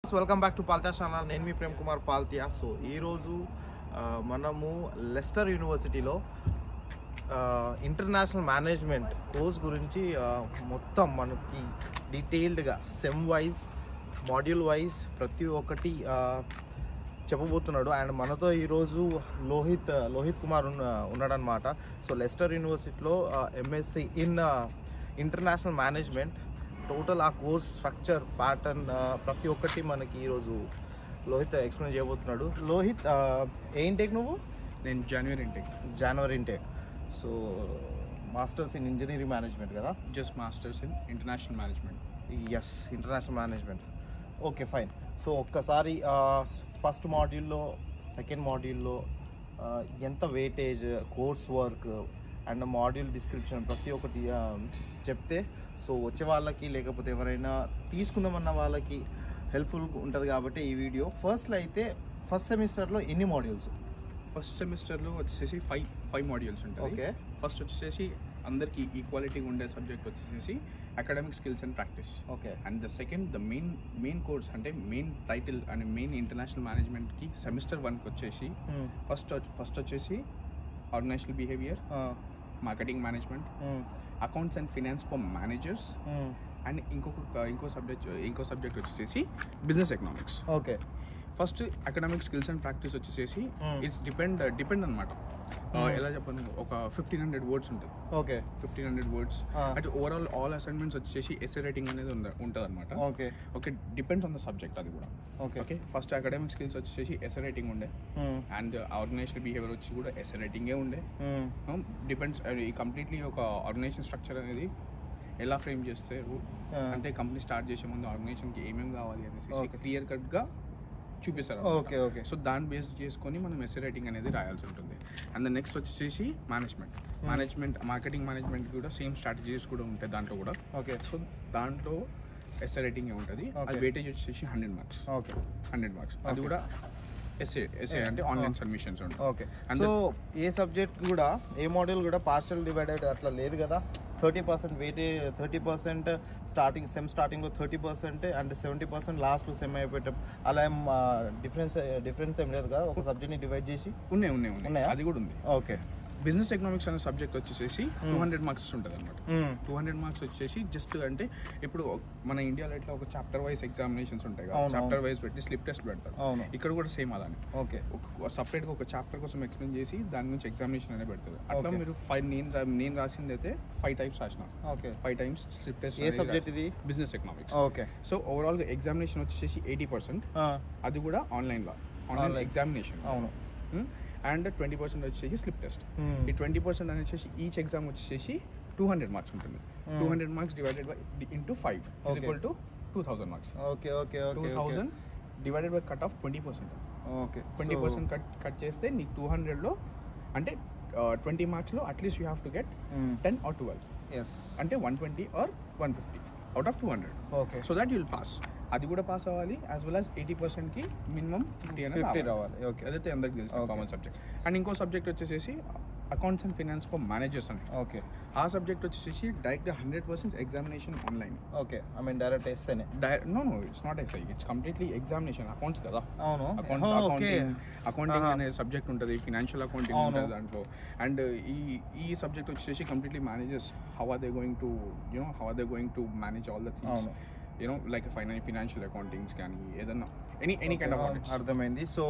Welcome back to Palta channel నేను మీ Prem Kumar Paltiya so ఈరోజు ఆ, మనము లెస్టర్ యూనివర్సిటీలో ఇంటర్నేషనల్ మేనేజ్మెంట్ కోర్స్ గురించి ఆ, మొత్తం మనకి డీటెయిల్డ్గా సెమ్ వైజ్ మాడ్యూల్ వైజ్ ప్రతి ఒక్కటి ఆ, చెప్పబోతున్నాడు అండ్ మనతో ఈరోజు లోహిత్ లోహిత్ కుమార్ ఉన్న ఉన్నాడనమాట సో లెస్టర్ యూనివర్సిటీలో MSc in international management total ఆ కోర్స్ స్ట్రక్చర్ ప్యాటర్న్ ప్రతి ఒక్కటి మనకి ఈరోజు లోహిత్ ఎక్స్ప్లెయిన్ చేయబోతున్నాడు లోహిత్ ఆ, ఏ ఇంటేక్ నువ్వు నేను జనవరి ఇంటేక్ జనవరి intake so masters in engineering management కదా just masters in international management yes international management okay fine so ఒక్కసారి ఫస్ట్ మాడ్యూల్లో సెకండ్ మాడ్యూల్లో ఎంత weightage course work and module description ప్రతి ఒక్కటి ఆ, చెప్తే సో వచ్చే వాళ్ళకి లేకపోతే ఎవరైనా తీసుకుందామన్న వాళ్ళకి హెల్ప్ఫుల్ ఉంటుంది కాబట్టి ఈ వీడియో ఫస్ట్లో అయితే ఫస్ట్ సెమిస్టర్లో ఎన్ని మాడ్యూల్స్ ఫస్ట్ సెమిస్టర్లో వచ్చేసి ఫైవ్ ఫైవ్ మాడ్యూల్స్ ఉంటుంది ఓకే ఫస్ట్ వచ్చేసి అందరికి ఈక్వాలిటీ ఉండే సబ్జెక్ట్ వచ్చేసి academic skills and practice okay and the second the main main course అంటే main title and main international మేనేజ్మెంట్కి సెమిస్టర్ వన్కి వచ్చేసి ఫస్ట్ ఫస్ట్ వచ్చేసి organisational behaviour marketing management accounts and finance for managers and ఇంకొక ఇంకో subject ఇంకో subject వచ్చేసి business economics okay first academic skills and practice వచ్చేసి ఇట్స్ డిపెండ్ డిపెండ్ అనమాట ఎలా చెప్పను ఒక ఫిఫ్టీన్ హండ్రెడ్ వర్డ్స్ ఉంటుంది ఓకే ఫిఫ్టీన్ హండ్రెడ్ వర్డ్స్ అంటే ఓవరాల్ ఆల్ అసైన్మెంట్స్ వచ్చేసి ఎస్ఏ రైటింగ్ అనేది ఉంటుంది అనమాట okay okay depends on the subject అది కూడా okay okay first academic skills వచ్చేసి ఎస్ఏ రైటింగ్ ఉండే అండ్ ఆర్గనైజేషన్ బిహేవియర్ వచ్చి కూడా ఎస్ఏ రైటింగే ఉండే డిపెండ్స్ కంప్లీట్లీ ఒక ఆర్గనైజేషన్ స్ట్రక్చర్ అనేది ఎలా ఫ్రేమ్ చేస్తారు అంటే కంపెనీ స్టార్ట్ చేసే ముందు ఆర్గనైజేషన్కి ఏమేమి కావాలి అనేసి Okay. క్లియర్ కట్గా చూపిస్తారు ఓకే ఓకే సో దాన్ని బేస్ చేసుకొని మనం ఎస్ఏ రైటింగ్ అనేది రాయాల్సి ఉంటుంది అండ్ నెక్స్ట్ వచ్చేసి మేనేజ్మెంట్ మేనేజ్మెంట్ మార్కెటింగ్ మేనేజ్మెంట్ కూడా సేమ్ స్ట్రాటజీస్ కూడా ఉంటాయి దాంట్లో కూడా ఓకే సో దాంట్లో ఎస్ఏ రైటింగ్ ఉంటుంది అది Okay. వెయిటేజ్ వచ్చేసి hundred marks okay hundred marks అది Okay. కూడా ఎస్ఏ ఎస్ఏ అంటే ఆన్లైన్ సబ్మిషన్స్ ఉంటాయి ఓకే And సో ఏ సబ్జెక్ట్ కూడా ఏ మోడల్ కూడా పార్షల్ డివైడెడ్ అట్లా లేదు కదా thirty percent వెయిటే thirty percent starting sem స్టార్టింగ్లో thirty percent and seventy percent last sem అయిపోయేట అలా ఏం డిఫరెన్స్ డిఫరెన్స్ ఏం లేదు కదా ఒక సబ్జెక్ట్ని డివైడ్ చేసి ఉన్నాయి ఉన్నాయి ఉన్నాయి ఉన్నాయా? అది కూడా ఉంది ఓకే బిజినెస్ ఎకనామిక్స్ అనే సబ్జెక్ట్ వచ్చేసి టూ హండ్రెడ్ మార్క్స్ ఉంటుంది అనమాట టూ హండ్రెడ్ మార్క్స్ వచ్చేసి జస్ట్ అంటే ఇప్పుడు మన ఇండియాలో ఇట్లా ఒక చాప్టర్ వైజ్ ఎగ్జామినేషన్స్ ఉంటాయి కదా అవును, చాప్టర్ అవును. వైజ్ పెట్టి స్లిప్ టెస్ట్ పెడతారు అవును ఇక్కడ కూడా సేమ్ అలానే ఓకే ఒక సపరేట్గా ఒక చాప్టర్ కోసం ఎక్స్ప్లెయిన్ చేసి దాని నుంచి ఎగ్జామినేషన్ అనేది పెడతారు అట్లా Okay. మీరు ఫైవ్ నేను రా- నేను రాసింది అయితే ఫైవ్ టైప్స్ రాసిన okay five times slip test ఏ సబ్జెక్ట్ ఇది బిజినెస్ ఎకనామిక్స్ ఓకే సో ఓవరాల్గా ఎగ్జామినేషన్ వచ్చేసి ఎయిటీ పర్సెంట్ అది కూడా ఆన్లైన్లో ఆన్లైన్ Online. ఎగ్జామినేషన్ అవును అండ్ ట్వంటీ పర్సెంట్ వచ్చేసి స్లిప్ టెస్ట్ ఈ ట్వంటీ పర్సెంట్ అనేది వచ్చేసి ఈచ్ ఎగ్జామ్ వచ్చేసి టూ హండ్రెడ్ మార్క్స్ ఉంటుంది two hundred marks divided by into five Okay. Equal to two thousand marks okay okay two okay thousand divided by cut off twenty percent okay twenty percent cut cut చేస్తే నీకు two హండ్రెడ్లో అంటే twenty మార్క్స్లో at least you have to get ten or twelve yes అంటే one twenty or one fifty out of two hundred okay so that you'll pass అది కూడా pass అవ్వాలి as well as eighty పర్సెంట్కి మినిమం ఫిఫ్టీ అనేది fifty రావాలి. రావాలి okay అదైతే అందరికి తెలుసు Okay. కామన్ సబ్జెక్ట్ అండ్ ఇంకో సబ్జెక్ట్ వచ్చేసి accounts and finance for managers అని ఓకే ఆ సబ్జెక్ట్ వచ్చేసి డైరెక్ట్గా hundred percent examination online okay I mean direct ఎస్ఏనే నో నో ఇట్స్ నాట్ ఎక్సై ఇట్స్ కంప్లీట్లీ ఎగ్జామినేషన్ అకౌంట్స్ కదా అవును అకౌంట్స్ ఓకే అకౌంటింగ్ అకౌంటింగ్ ఆహా. అనే సబ్జెక్ట్ ఉంటుంది ఫినాన్షియల్ అకౌంటింగ్ అవును. ఉంటుంది దాంట్లో అండ్ ఈ ఈ సబ్జెక్ట్ వచ్చేసి completely managers how are they going to you know how are they going to manage all the things అవును you know like finance financial accountings కానీ ఏదన్నా any any kind of audits అర్థమైంది సో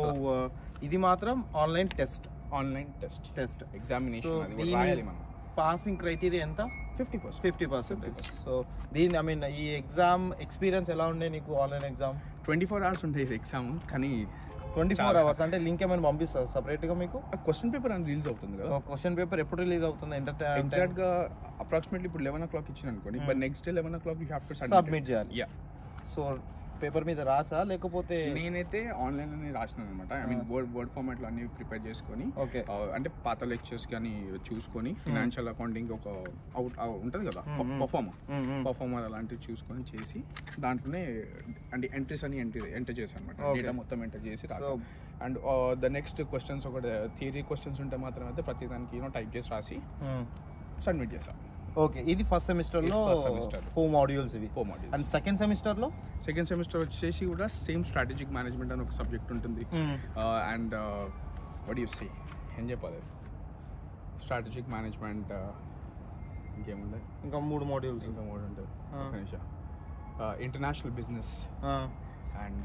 ఇది మాత్రం online test online test test examination So, అది కూడా దీని- రాయాలి మనం పాసింగ్ క్రైటీరియా ఎంత fifty percent fifty percent so దీని ఐ మీన్ ఈ ఎగ్జామ్ ఎక్స్పీరియన్స్ ఎలా ఉండే నీకు online exam twenty four hours ఉంటాయి ఎగ్జామ్ కానీ ట్వంటీ ఫోర్ చాలా. అవర్స్ అంటే లింక్ ఏమైనా పంపిస్తారు సపరేట్ గా మీకు క్వశ్చన్ పేపర్ అని రిలీజ్ అవుతుంది కదా క్వశ్చన్ పేపర్ ఎప్పుడు రిలీజ్ అవుతుంది ఎగ్జాక్ట్ ఎంటర్ గా అప్రాక్సిమేట్లీ ఇప్పుడు లెవెన్ ఓ క్లాక్ ఇచ్చిన అనుకోండి Hmm. But next day eleven o'clock you have to submit చేయాలి యా సో పేపర్ మీద రాసా లేకపోతే నేనైతే ఆన్లైన్ లోనే రాసినాను అనమాట I mean word word format లో అన్ని ప్రిపేర్ చేసుకొని ఓకే ఆ, అంటే పాత లెక్చర్స్ కానీ చూసుకొని ఫినాన్షియల్ అకౌంటింగ్ ఒక అవుట్ ఉంటుంది కదా Hmm, hmm. పర్ఫార్మర్ పర్ఫార్మర్ అలాంటివి చూసుకొని చేసి దాంట్లోనే అంటే ఎంట్రీస్ అని ఎంట్రీ ఎంటర్ చేశాను అనమాట Okay. డేటా మొత్తం ఎంటర్ చేసి సో రాసాను అండ్ ద నెక్స్ట్ క్వశ్చన్స్ ఒక థియరీ క్వశ్చన్స్ ఉంటే మాత్రం అయితే ప్రతి దానికి యూనో టైప్ చేసి రాసి సబ్మిట్ చేశాను ఓకే ఇది ఫస్ట్ సెమిస్టర్ లో ఇది first semester. ఫోర్ మాడ్యూల్స్ ఇవి four modules and second semester లో సెకండ్ సెమిస్టర్ వచ్చేసి కూడా సేమ్ స్ట్రాటజిక్ మేనేజ్మెంట్ అని ఒక సబ్జెక్ట్ ఉంటుంది అండ్ వడ్ యూ సే ఏం చెప్పాలి స్ట్రాటజిక్ మేనేజ్మెంట్ ఇంకేముంది ఇంకా మూడు మాడ్యూల్స్ ఇంకా మూడు ఉంటుంది Ah. ఒక నిమిషం ఇంటర్నేషనల్ బిజినెస్ అండ్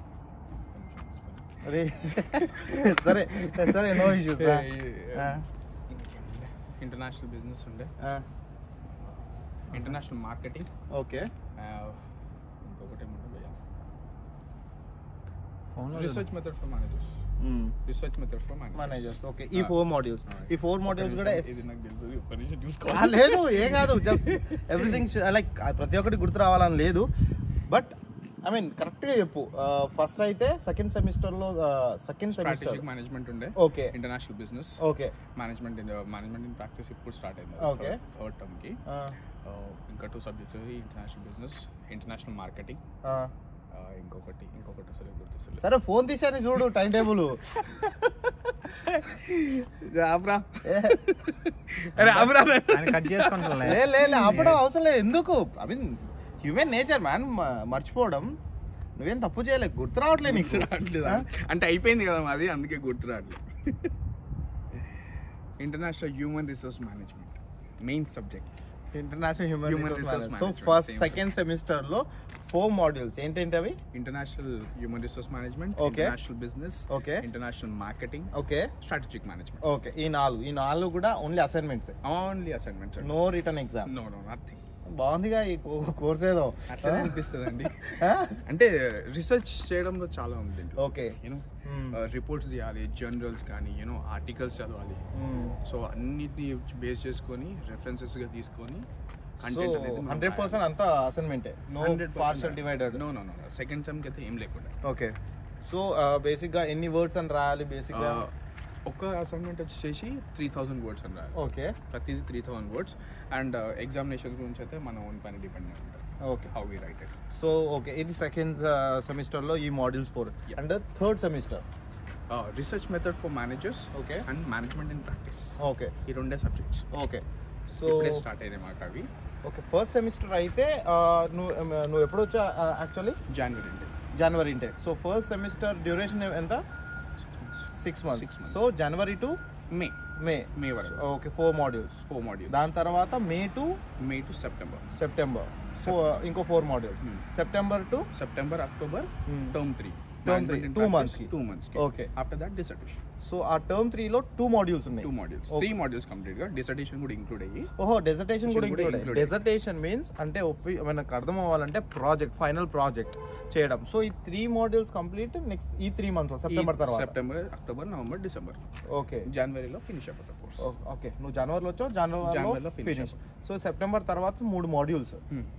అరే సరే సరే నో ఇష్యూస్ ఇంటర్నేషనల్ బిజినెస్ ఉండే ఇంటర్నేషనల్ మార్కెటింగ్ ఓకే ఇంకొకటి ఏముంటుంది research method for managers research method for managers managers okay ఈ ఫోర్ మాడ్యూల్స్ ఈ ఫోర్ మాడ్యూల్స్ కూడా ఇది నాకు తెలుసు ఒక్క నిమిషం ఆ, చూసుకోవాలి లేదు ఏం కాదు జస్ట్ ఎవ్రీథింగ్ లైక్ ప్రతి ఒక్కటి గుర్తు రావాలని లేదు బట్ ఐ మీన్ కరెక్ట్గా చెప్పు ఫస్ట్ అయితే సెకండ్ సెమిస్టర్లో సెకండ్ సెమిస్టర్ స్ట్రాటజిక్ మేనేజ్మెంట్ ఉండే okay international business okay management in management in practice ఇప్పుడు స్టార్ట్ అయింది Okay. థర్డ్ టర్మ్ కి Uh, ఇంకా two subjects international business international marketing ఇంకొకటి ఇంకొకటి అసలు గుర్తొస్తలేదు సరే ఫోన్ తీసాను చూడు టైం టేబుల్ అరే ఆపరా కట్ చేసుకుంటున్నా లే లే లే, ఆపడం అవసరం లేదు ఎందుకు I mean human nature man మర్చిపోవడం నువ్వేం తప్పు చేయలేదు గుర్తు రావట్లేదు నీకు గుర్తు రావట్లేదా అంటే అయిపోయింది కదా మాది అందుకే గుర్తు రావట్లేదు international human resource management main subject international human Human resource resource management so management, first same second semester లో ఫోర్ మాడ్యూల్స్ ఏంటంటే అవి international human resource management Okay. International business okay international marketing okay strategic management okay ఈ నాలుగు ఈ నాలుగు కూడా only assignments only assignments no return exam no no nothing బాగుందిగా ఈ కోర్స్ ఏదో అట్లనే అనిపిస్తుంది అండి అంటే రిసెర్చ్ చేయడంలో చాలా ఉంది దీంట్లో ఓకే యూనో రిపోర్ట్స్ చేయాలి జర్నల్స్ కానీ యూనో ఆర్టికల్స్ చదవాలి సో అన్నిటిని బేస్ చేసుకొని రెఫరెన్సెస్గా తీసుకొని కంటెంట్ అనేది హండ్రెడ్ పర్సెంట్ అంతా అసైన్మెంటే no partial divided no no no second సెమ్కి అయితే ఏం లేకుండా ఓకే సో బేసిక్ గా ఎన్ని వర్డ్స్ అని రాయాలి బేసిక్ గా Uh, ఒక్క అసైన్మెంట్ వచ్చేసి త్రీ థౌసండ్ వర్డ్స్ అని రాయాలి ఓకే ప్రతిదీ three thousand words and examination గురించి అయితే మన ఓన్ పైన డిపెండ్ అయి ఉంటుంది okay how we write it so okay ఇది సెకండ్ సెమిస్టర్ లో ఈ modules four Yeah. And third semester research method for managers okay and management in practice okay ఈ రెండే సబ్జెక్ట్స్ ఓకే సో ఇప్పుడే స్టార్ట్ అయినాయి మాకు అవి ఓకే ఫస్ట్ సెమిస్టర్ అయితే ఆ, నువ్వు నువ్వు ఎప్పుడు వచ్చా యాక్చువల్లీ జనవరి అండి జనవరి intake so first semester duration ఎంత six months Six months. So జనవరి టు మే మే మే వరకు okay four modules four module దాని తర్వాత May to May to September September ఇంకో four modules September to September October term three Term three, two months కి. Two months okay after that dissertation so ఆ term త్రీలో two modules ఉన్నాయి two modules Okay. Three modules complete గా dissertation కూడా include అయ్యి ఓహో dissertation కూడా కూడా ఇంక్లూడ్ include. డెజర్టేషన్ మీన్స్ అంటే ఒప్పి- మనకు అర్థం అవ్వాలంటే ప్రాజెక్ట్ ఫైనల్ ప్రాజెక్ట్ చేయడం సో ఈ త్రీ మాడ్యూల్స్ కంప్లీట్ నెక్స్ట్ ఈ త్రీ మంత్స్ సెప్టెంబర్ తర్వాత September October November December okay జనవరిలో ఫినిష్ అయిపోతుంది కోర్స్ ఓకే నువ్వు జనవరిలో వచ్చావు జనవరిలో జనవరిలో finish ఫినిష్ సో సెప్టెంబర్ తర్వాత మూడు మాడ్యూల్స్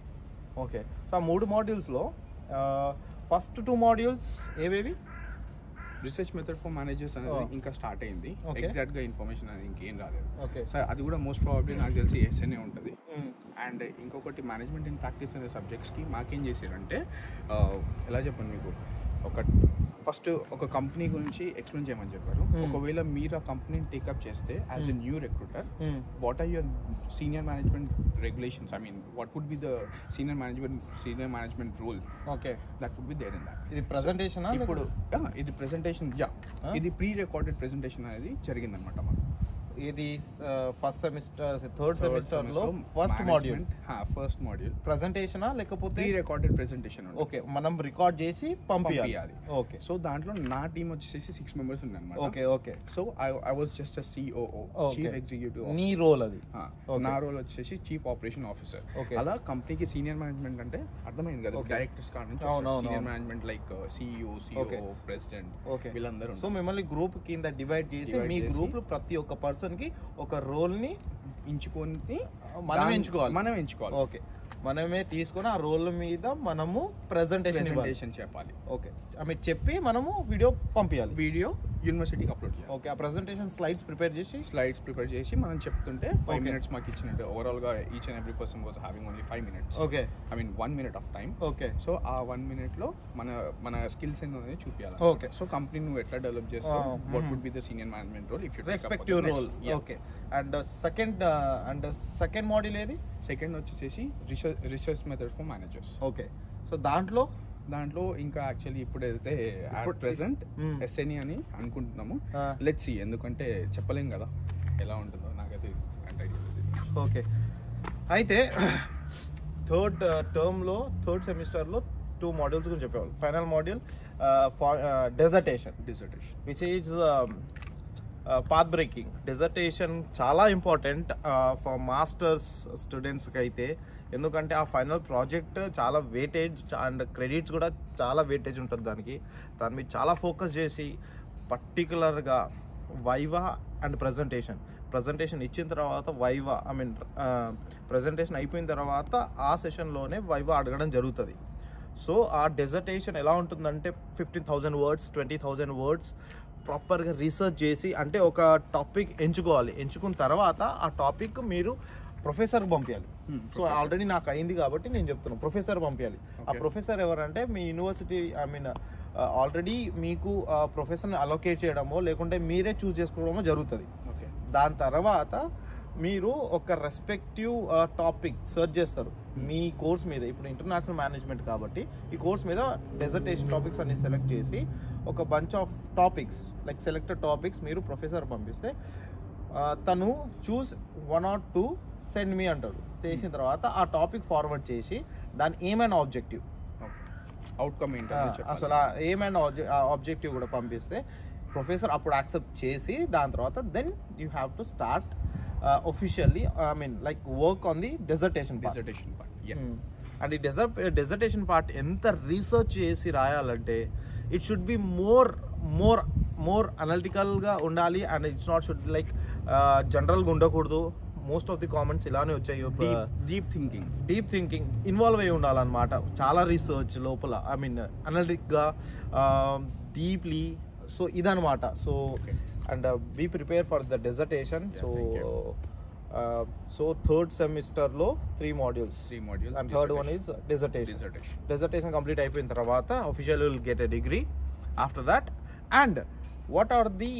ఓకే సో ఆ మూడు మాడ్యూల్స్లో ఫస్ట్ టూ మాడ్యూల్స్ ఏవేవి రీసెర్చ్ మెథడ్ ఫర్ మేనేజర్స్ అనేది Oh. ఇంకా స్టార్ట్ అయింది Okay. ఎగ్జాక్ట్ గా ఇన్ఫర్మేషన్ అనేది ఇంకేం రాలేదు ఓకే సో అది కూడా మోస్ట్ ప్రాబబ్లీ నాకు తెలిసి ఎస్ఎన్ఏ ఉంటుంది అండ్ ఇంకొకటి మేనేజ్మెంట్ ఇన్ ప్రాక్టీస్ అనే సబ్జెక్ట్స్కి మాకేం చేశారంటే ఆ, ఎలా చెప్పండి మీకు ఒక ఫస్ట్ ఒక కంపెనీ గురించి ఎక్స్ప్లెయిన్ చేయమని చెప్పారు Hmm. ఒకవేళ మీరు ఆ కంపెనీని టేకప్ చేస్తే as a new recruiter what are your senior management regulations I mean what would be the senior management senior management rule okay that would be there in that ఇది presentation ఇప్పుడు yeah, ఇది presentation yeah Huh? ఇది pre recorded presentation అనేది జరిగిందనమాట మాకు ఇది first semester third semester లో first module first module ప్రజెంటేషనా లేకపోతే ప్రీ రికార్డెడ్ ప్రెజెంటేషన్ ఓకే మనం రికార్డ్ చేసి పంపించాలి పంపించాలి ఓకే సో దాంట్లో నా టీం వచ్చేసి సిక్స్ మెంబర్స్ ఉంది అనమాట okay okay so I was just a COO Okay. Chief executive నీ రోల్ అది Okay. నా రోల్ వచ్చేసి చీఫ్ ఆపరేషన్ ఆఫీసర్ Okay. అలా కంపెనీకి సీనియర్ మేనేజ్మెంట్ అంటే అర్థమైంది కదా Okay. డైరెక్టర్స్ కాడ నుంచి అవును, అవును, సీనియర్ అవును. Management like CEO Okay. CEO president okay వీళ్ళందరూ సో మిమ్మల్ని గ్రూప్ కింద డివైడ్ చేసి Divide మీ చేసి- గ్రూప్ లో ప్రతి ఒక్క పర్సన్ కి ఒక రోల్ ని ఎంచుకొని మనం దాన్ని- ఎంచుకోవాలి మనం ఎంచుకోవాలి ఓకే మనమే తీసుకొని ఆ రోల్ మీద మనము ప్రెజెంటేషన్ ప్రెజెంటేషన్ చెప్పాలి ఓకే ఆమె చెప్పి మనము వీడియో పంపించాలి వీడియో యూనివర్సిటీకి అప్లోడ్ చేయాలి ఓకే ఆ ప్రెజెంటేషన్ స్లైడ్స్ ప్రిపేర్ చేసి స్లైడ్స్ ప్రిపేర్ చేసి మనం చెప్తుంటే ఫైవ్ Okay. మినిట్స్ మాకు ఇచ్చినట్టు ఓవరాల్ గా each and every person was having only five minutes okay I mean one minute of time okay so ఆ వన్ మినిట్ లో మన మన స్కిల్స్ అనేది చూపించాలి Okay. సో కంపెనీ నువ్వు ఎట్లా డెవలప్ చేస్తావు Ah, what mhm. Would be the senior management role if you respect your role okay and second and second module ఏది సెకండ్ వచ్చేసి research research method for managers okay so దాంట్లో దాంట్లో ఇంకా actually ఇప్పుడైతే ఇప్పుడు- ప్రెసెంట్ మ్మ్. SNE అని అనుకుంటున్నాము ఆ, లెట్స్ సి ఎందుకంటే చెప్పలేం కదా ఎలా ఉంటుందో నాకైతే అంటే idea లేదు. ఓకే అయితే థర్డ్ టర్మ్లో థర్డ్ సెమిస్టర్లో టూ మాడ్యూల్స్ గురించి చెప్పేవాళ్ళు final module dissertation Dissertation. Which is path breaking dissertation చాలా ఇంపార్టెంట్ ఫర్ మాస్టర్స్ స్టూడెంట్స్కి అయితే ఎందుకంటే ఆ ఫైనల్ ప్రాజెక్ట్ చాలా వెయిటేజ్ అండ్ క్రెడిట్స్ కూడా చాలా వెయిటేజ్ ఉంటుంది దానికి దాని మీద చాలా ఫోకస్ చేసి పర్టికులర్గా వైవా అండ్ ప్రజెంటేషన్ ప్రజెంటేషన్ ఇచ్చిన తర్వాత వైవా ఐ మీన్ ప్రజెంటేషన్ అయిపోయిన తర్వాత ఆ సెషన్లోనే వైవా అడగడం జరుగుతుంది సో ఆ డెజర్టేషన్ ఎలా ఉంటుందంటే fifteen thousand words twenty thousand words ప్రాపర్గా రీసెర్చ్ చేసి అంటే ఒక టాపిక్ ఎంచుకోవాలి ఎంచుకున్న తర్వాత ఆ టాపిక్ మీరు ప్రొఫెసర్కి పంపించాలి Hmm, సో professor. ఆల్రెడీ నాకు అయింది కాబట్టి నేను చెప్తున్నాను ప్రొఫెసర్ పంపించాలి ఆ Okay. ప్రొఫెసర్ ఎవరంటే మీ యూనివర్సిటీ ఐ మీన్ ఆల్రెడీ మీకు ప్రొఫెసర్ని అలొకేట్ చేయడమో లేకుంటే మీరే చూస్ చేసుకోవడమో జరుగుతుంది Okay. దాని తర్వాత మీరు ఒక రెస్పెక్టివ్ టాపిక్ సెర్చ్ చేస్తారు మీ కోర్స్ మీద ఇప్పుడు ఇంటర్నేషనల్ మేనేజ్మెంట్ కాబట్టి ఈ కోర్స్ మీద డెజర్టేషన్ టాపిక్స్ అన్ని సెలెక్ట్ చేసి ఒక bunch of topics like selected topics మీరు ప్రొఫెసర్ పంపిస్తే ఆ, తను choose one or two send me అంటాడు చేసిన తర్వాత ఆ టాపిక్ ఫార్వర్డ్ చేసి దాని ఏమైనా ఆబ్జెక్టివ్ Okay. Outcome ఏంటో ఆ, చెప్పాలి. అసలు ఆ ఏమైనా ఆబ్జెక్టివ్ కూడా పంపిస్తే ప్రొఫెసర్ అప్పుడు యాక్సెప్ట్ చేసి దాని తర్వాత then you have to start officially I mean like work on the dissertation dissertation part. Yeah. And ఈ డెజర్ట్ డెజర్టేషన్ పార్ట్ ఎంత రీసెర్చ్ చేసి రాయాలంటే it should be more more more అనలిటికల్గా ఉండాలి and it's not should like జనరల్గా ఉండకూడదు most of the comments ఇలానే వచ్చాయి Deep, deep thinking. Deep thinking involve అయి ఉండాలన్నమాట చాలా రీసెర్చ్ లోపల ఐ మీన్ అనలిటిక్గా డీప్లీ సో ఇదనమాట so Okay. And be prepare for the dissertation Yeah, so thank you. So third సెమిస్టర్లో three modules Three modules. And third one dissertation. Is dissertation Dissertation. Dissertation complete అయిపోయిన తర్వాత official will get a degree after that and what are the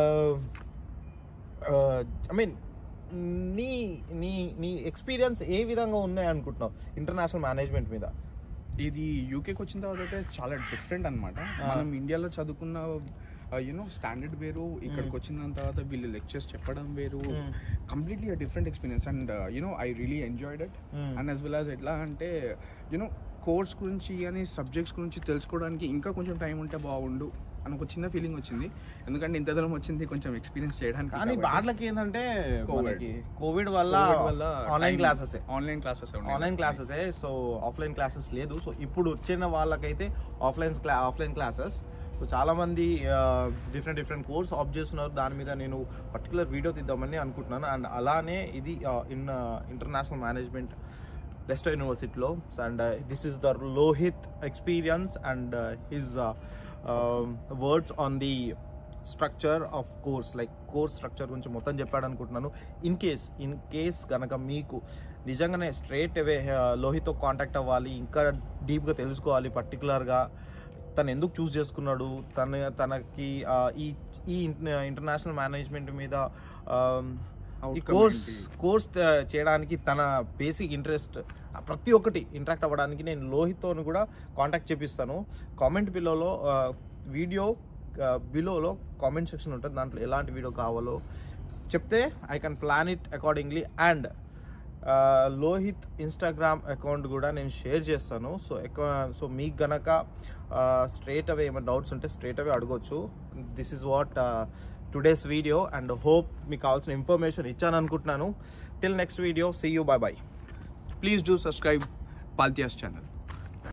I mean నీ నీ నీ experience ఏ విధంగా ఉన్నాయి అనుకుంటున్నావు international management మీద ఇది యూకేకి వచ్చిన తర్వాత అయితే చాలా డిఫరెంట్ అన్నమాట Ah. మనం ఇండియాలో చదువుకున్న యూనో స్టాండర్డ్ వేరు ఇక్కడికి Mm. వచ్చిన దాని తర్వాత వీళ్ళు లెక్చర్స్ చెప్పడం వేరు completely different experience and you know I really enjoyed it and as well as ఎట్లా అంటే యూనో కోర్స్ గురించి అని సబ్జెక్ట్స్ గురించి తెలుసుకోవడానికి ఇంకా కొంచెం టైం ఉంటే బాగుండు అని ఒక చిన్న ఫీలింగ్ వచ్చింది ఎందుకంటే ఇంత దూరం వచ్చింది కొంచెం ఎక్స్పీరియన్స్ చేయడానికి కానీ బాడ్లకి ఏంటంటే Covid. కోవిడ్ వల్ల online classes online classes online classes so offline classes లేదు సో ఇప్పుడు వచ్చిన వాళ్ళకైతే ఆఫ్లైన్ క్లా ఆఫ్లైన్ క్లాసెస్ సో చాలా మంది డిఫరెంట్ డిఫరెంట్ కోర్స్ ఆఫ్ చేస్తున్నారు దాని మీద నేను పర్టికులర్ వీడియో తీద్దామని అనుకుంటున్నాను అండ్ అలానే ఇది ఇన్ ఇంటర్నేషనల్ మేనేజ్మెంట్ లెస్టర్ యూనివర్సిటీలో and this is the Lohith experience and his words on the structure of course like course structure గురించి మొత్తం చెప్పాడు అనుకుంటున్నాను ఇన్ కేస్ ఇన్ కేస్ కనుక మీకు నిజంగానే స్ట్రేట్ అవే లోహిత్తో కాంటాక్ట్ అవ్వాలి ఇంకా డీప్గా తెలుసుకోవాలి పర్టికులర్గా తను ఎందుకు చూస్ చేసుకున్నాడు తన తనకి ఆ, ఈ ఈ ఇంటర్నేషనల్ మేనేజ్మెంట్ మీద ఆ, ఈ కోర్స్ కోర్స్ చేయడానికి తన బేసిక్ ఇంట్రెస్ట్ ప్రతి ఒక్కటి ఇంటరాక్ట్ అవ్వడానికి నేను లోహిత్తో కూడా కాంటాక్ట్ చేపిస్తాను కామెంట్ బిలోలో వీడియో బిలోలో కామెంట్ సెక్షన్ ఉంటుంది దాంట్లో ఎలాంటి వీడియో కావాలో చెప్తే I can plan it accordingly and Lohith Instagram account కూడా నేను షేర్ చేస్తాను సో ఎక్కువ సో మీకు గనక స్ట్రేట్ అవే ఏమైనా డౌట్స్ ఉంటే స్ట్రేట్ అవే అడగొచ్చు this is what today's video and hope మీకు కావాల్సిన ఇన్ఫర్మేషన్ ఇచ్చాను అనుకుంటున్నాను till next video see you bye bye please do subscribe పాల్తియాస్ ఛానల్